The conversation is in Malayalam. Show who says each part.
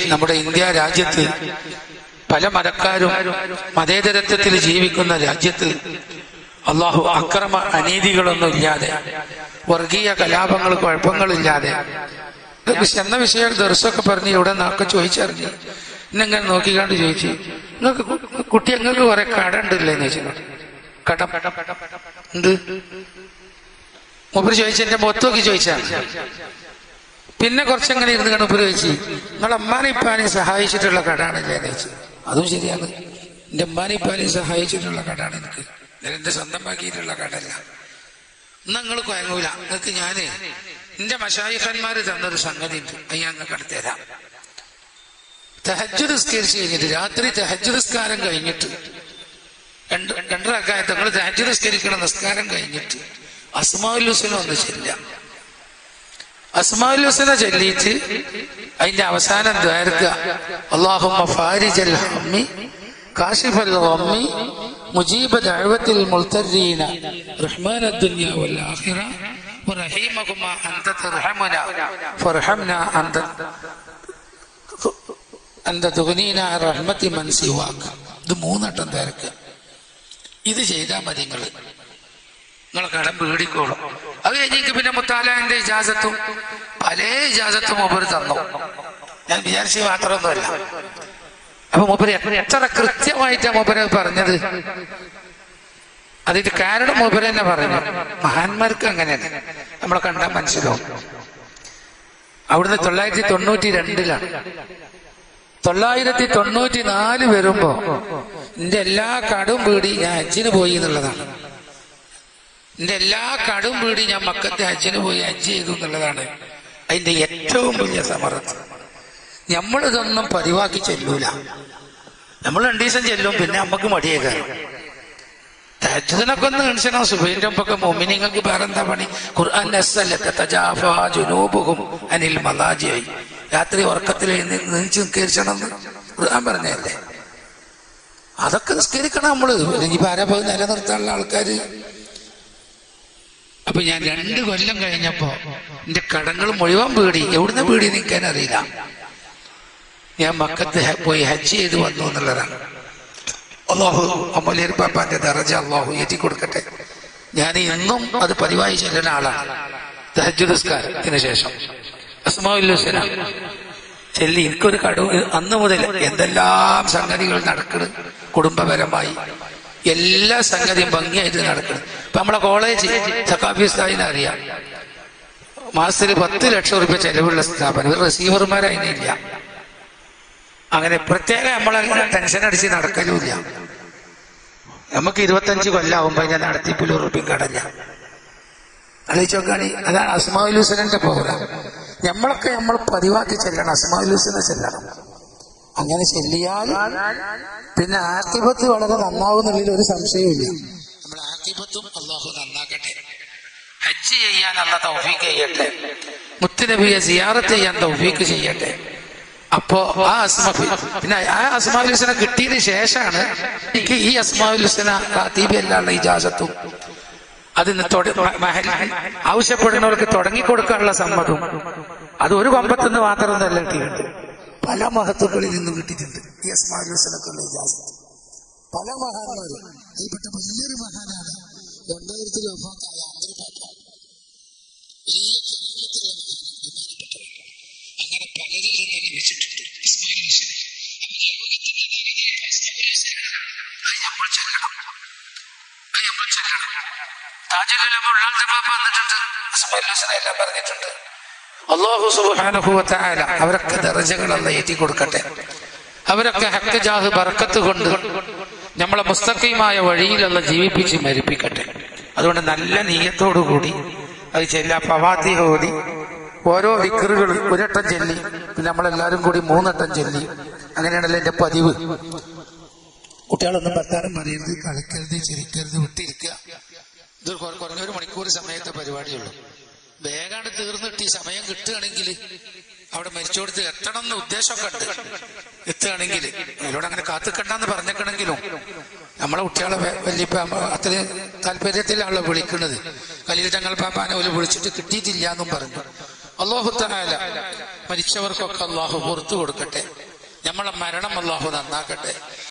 Speaker 1: നമ്മുടെ ഇന്ത്യ രാജ്യത്ത് പല മതക്കാരും മതേതരത്വത്തിൽ ജീവിക്കുന്ന രാജ്യത്ത് അള്ളാഹു അക്രമ അനീതികളൊന്നും ഇല്ലാതെ വർഗീയ കലാപങ്ങൾ കുഴപ്പങ്ങളില്ലാതെ എന്ന വിഷയം ദർശമൊക്കെ പറഞ്ഞ് ഇവിടെ നിന്നൊക്കെ ചോദിച്ചറിഞ്ഞ് ഇന്നെങ്ങനെ നോക്കിക്കാണ്ട് ചോദിച്ചു നിങ്ങൾക്ക് കു- കുട്ടി നിങ്ങൾക്ക് കുറെ കട ഉണ്ടല്ലേ എന്ന് ചോദിച്ചു കടം ഉണ്ട് മൂപ്പര് ചോദിച്ച എന്റെ മുഖത്ത് നോക്കി ചോദിച്ചാണ് പിന്നെ കുറച്ചങ്ങനെ ഇരുന്ന് കണ്ട് മൂപ്പര് ചോദിച്ചു നിങ്ങൾ അമ്മാനെ ഇപ്പാനെയും സഹായിച്ചിട്ടുള്ള കടാണല്ലേ എന്ന് ചോദിച്ചു അതും ശരിയാണ് എന്റെ അമ്മാനെ ഇപ്പാനെയും സഹായിച്ചിട്ടുള്ള കടാണ് എനിക്ക് ഞാൻ എന്റെ സ്വന്തമാക്കിയിട്ടുള്ള കടല്ല എന്നാ നിങ്ങൾ കുഴങ്ങൂല നിങ്ങൾക്ക് ഞാന് എന്റെ മഷായിഖന്മാര് തന്നൊരു സംഗതി ഉണ്ട് അത് ഞാൻ നിങ്ങൾക്ക് അടുത്ത് തരാം തെഹജ് നിസ്കരിച്ച് കഴിഞ്ഞിട്ട് രാത്രി തെഹജ് നിസ്കാരം കഴിഞ്ഞിട്ട് രണ്ട് രണ്ടരക്കായത്ത് നിങ്ങൾ തെഹജ് നിസ്കരിക്കണ നിസ്കാരം കഴിഞ്ഞിട്ട് അസ്മാഉൽ ഹുസന ഒന്ന് ചെല്ല അസ്മാഉൽ ഹുസന ചൊല്ലിയിട്ട് അതിന്റെ അവസാനം ദ്വാരക്കുക അള്ളാഹുമ്മ ഫാരിജൽ ഹമ്മി കാശിഫൽ ഗമ്മി മുജീബ ദഅവത്തിൽ മുൽത്തരീന റഹ്മാൻ الدنيا والآخرة ورحيمكما أنت ترحمنا فارحمنا أنت أنت تغنينا عن رحمة من سواك ഇത് മൂന്നട്ടം തിരക്കുക ഇത് ചെയ്താൽ മതി നിങ്ങൾ നിങ്ങളെ കടം പേടിക്കോളും അത് കഴിഞ്ഞെങ്കിൽ പിന്നെ മുത്താലാന്റെ ഇജാസത്തും പല ഇജാസത്തും മൂപ്പര് തന്നു ഞാൻ വിചാരിച്ച മാത്രമൊന്നുമല്ല അപ്പൊ മൂപ്പര് എത്ര കൃത്യമായിട്ടാ മൂപ്പര് അത് പറഞ്ഞത് അതിന്റെ കാരണം മൂപ്പര് തന്നെ പറഞ്ഞു മഹാന്മാർക്ക് അങ്ങനെയാണ് നമ്മളെ കണ്ടാൽ മനസ്സിലാവും അവിടുന്ന് തൊള്ളായിരത്തി തൊണ്ണൂറ്റി രണ്ടിലാണ് തൊള്ളായിരത്തി തൊണ്ണൂറ്റി നാല് വരുമ്പോ എന്റെ എല്ലാ കടും വീടി ഞാൻ ഹജ്ജിന് പോയി എന്നുള്ളതാണ് എന്റെ എല്ലാ കടും വീടി ഞാൻ മക്കത്തെ ഹജ്ജിന് പോയി ഹജ്ജ് ചെയ്തു എന്നുള്ളതാണ് അതിന്റെ ഏറ്റവും വലിയ സമർത്ഥം നമ്മളിതൊന്നും പതിവാക്കി ചെല്ലൂല നമ്മൾ രണ്ടു ദിവസം ചെല്ലും പിന്നെ നമുക്ക് മടിയേക്കാറ് തഹജ്ജുദിനൊക്കെ ഒന്ന് എണിച്ചണം സുബൈന്റെ ഒപ്പൊക്കെ മോമിനിങ്ങൾക്ക് വേറെന്താ പണി ഖുർആൻ നസ്സല്ലത്തെ തജാഫാ ജുനൂബുഹും അനിൽ മലാജിയായി രാത്രി ഉറക്കത്തിൽ നീച്ച് നിസ്കരിച്ചണം ഖുർആൻ പറഞ്ഞല്ലേ അതൊക്കെ നിസ്കരിക്കണം നമ്മള് ഇനിയിപ്പോ ആരാ പോയി നിലനിർത്താനുള്ള ആൾക്കാര് അപ്പൊ ഞാൻ രണ്ട് കൊല്ലം കഴിഞ്ഞപ്പോ എന്റെ കടങ്ങൾ മുഴുവൻ പേടി എവിടുന്ന പേടി നിൽക്കാൻ അറിയില്ല ഞാൻ മക്കത്ത് ഹ- പോയി ഹജ്ജ് ചെയ്ത് വന്നു എന്നുള്ളതാണ് അള്ളാഹു അമലേർ പാപ്പാന്റെ ദറജ അള്ളാഹു ഏറ്റി കൊടുക്കട്ടെ ഞാൻ ഇന്നും അത് പതിവായി ചെല്ലുന്ന ആളാണ് തഹജ്ജു നിസ്കാരത്തിന് ശേഷം അസ്മാഉൽ ഹുസന ചെല്ലി എനിക്കൊരു കടവ് അന്ന് മുതൽ എന്തെല്ലാം സംഗതികൾ നടക്കണ് കുടുംബപരമായി എല്ലാ സംഗതിയും ഭംഗിയായിട്ട് നടക്കണം ഇപ്പൊ നമ്മളെ കോളേജ് സക്കാഫിസ്ഥാനിനെ അറിയാം മാസത്തിൽ പത്ത് ലക്ഷം റുപ്യ ചെലവുള്ള സ്ഥാപനം ഒരു റിസീവർമാർ അതിനില്ല അങ്ങനെ പ്രത്യേകം നമ്മളങ്ങനെ ടെൻഷൻ അടിച്ച് നടക്കലുമില്ല നമുക്ക് ഇരുപത്തഞ്ച് കൊല്ലാവുമ്പോ ഞാൻ നടത്തിപ്പിൽ ഉറപ്പിയും കടല്ല ആലോചിച്ചോക്കാണി അതാണ് അസ്മാഉൽ ഹുസനന്റെ പ്രോഗ്രാം നമ്മളൊക്കെ നമ്മൾ പതിവാക്കി ചെല്ലണം അസ്മാഉൽ ഹുസനെ ചെല്ലണം അങ്ങനെ ചെല്ലിയാൽ പിന്നെ ആക്കിബത്ത് വളരെ നന്നാവുന്നുള്ളതിൽ ഒരു സംശയവുമില്ല നമ്മുടെ ആക്കിബത്തും അള്ളാഹു നന്നാക്കട്ടെ ഹജ്ജ് ചെയ്യാൻ അല്ല തൗഫീക്ക് ചെയ്യട്ടെ മുത്തുനബിയെ സിയാറത്ത് ചെയ്യാൻ തൗഫീക്ക് ചെയ്യട്ടെ അപ്പോ ആ അസ്മ പിന്നെ ആ അസ്മാഉൽ ഹുസന കിട്ടിയതിന് ശേഷമാണ് എനിക്ക് ഈ അസ്മാഉൽ ഹുസന ഖാത്തീബി അല്ലാനുള്ള ഇജാസത്തും അതിന് തൊട- മ- മഹൽ- ആവശ്യപ്പെടുന്നവർക്ക് തുടങ്ങിക്കൊടുക്കാനുള്ള സമ്മതവും അത് ഒരു കൊമ്പത്തുനിന്ന് മാത്രമൊന്നല്ല കിട്ടിയിട്ടുണ്ട് പല മഹത്വങ്ങളിൽ നിന്നും കിട്ടിയിട്ടുണ്ട് ഈ അസ്മാഉൽ ഹുസനക്കുള്ള ഇജാസത്ത് പല മഹാന്മാരും അതിൽപ്പെട്ട വലിയൊരു മഹാനാണ് രണ്ടായിരത്തിൽ വഫാത്തായ അബ്ദുൽ ഖാദർ. വലിയ കേരളത്തിലെ ബഹുമാനപ്പെട്ടവർ. അങ്ങനെ പലരിൽ നിന്ന് ലഭിച്ചിട്ടുണ്ട് ഇസ്മായിൽ ഹുസൈൻ അപ്പോൾ ലോകത്തിന്റെ നഗരിയായ ഇസ്മായിൽ ഹുസൈനാണ്. അത് നമ്മൾ ചെല്ലണം അത് നമ്മൾ ചെല്ലണം താജുൽ ഉലമ ഉള്ളാൾ ജമാഅത്ത് വന്നിട്ടുണ്ട് ഇസ്മായിൽ ഹുസൈൻ എല്ലാം പറഞ്ഞിട്ടുണ്ട് അള്ളാഹു സുബ്ഹാനഹു വ തആല അവരൊക്കെ ദറജകൾ അല്ല ഏറ്റി കൊടുക്കട്ടെ അവരൊക്കെ ഹക്ക് ജാഹ് ബർക്കത്ത് കൊണ്ട് നമ്മളെ മുസ്തഖീമായ വഴിയിലുള്ള ജീവിപ്പിച്ച് മരിപ്പിക്കട്ടെ അതുകൊണ്ട് നല്ല നീയത്തോടു കൂടി അത് ചെല്ല പവാത്തി ഓടി ഓരോ വിക്കറുകൾ ഒരട്ടം ചെല്ലി പിന്നെ നമ്മളെല്ലാരും കൂടി മൂന്നെട്ടം ചെല്ലി അങ്ങനെയാണല്ലോ എന്റെ പതിവ് കുട്ടികളൊന്നും പത്താരം പറയരുത് കളിക്കരുത് ചിരിക്കരുത് വിട്ടിരിക്കുക ഇത് കുറ- കുറഞ്ഞ ഒരു മണിക്കൂർ സമയത്തെ പരിപാടിയുള്ളൂ വേഗാണ്ട് തീർന്നിട്ട് ഈ സമയം കിട്ടുകയാണെങ്കിൽ അവിടെ മരിച്ചോടത്ത് എത്തണം എന്ന് ഉദ്ദേശമൊക്കെ ഉണ്ട് എത്തുകയാണെങ്കിൽ അതിലൂടെ അങ്ങനെ കാത്തുക്കണ്ടെന്ന് പറഞ്ഞേക്കണെങ്കിലും നമ്മളെ കുട്ടികളെ വെ- വല്യപ്പ അമ്മ അത്രയും താല്പര്യത്തിലാണല്ലോ വിളിക്കുന്നത് കലീൽ തങ്ങൾ പാപ്പാനെ ഒരു വിളിച്ചിട്ട് കിട്ടിയിട്ടില്ല എന്നും പറഞ്ഞു അള്ളാഹു തആല മരിച്ചവർക്കൊക്കെ അള്ളാഹു പുറത്തു കൊടുക്കട്ടെ നമ്മളെ മരണം അള്ളാഹു നന്നാക്കട്ടെ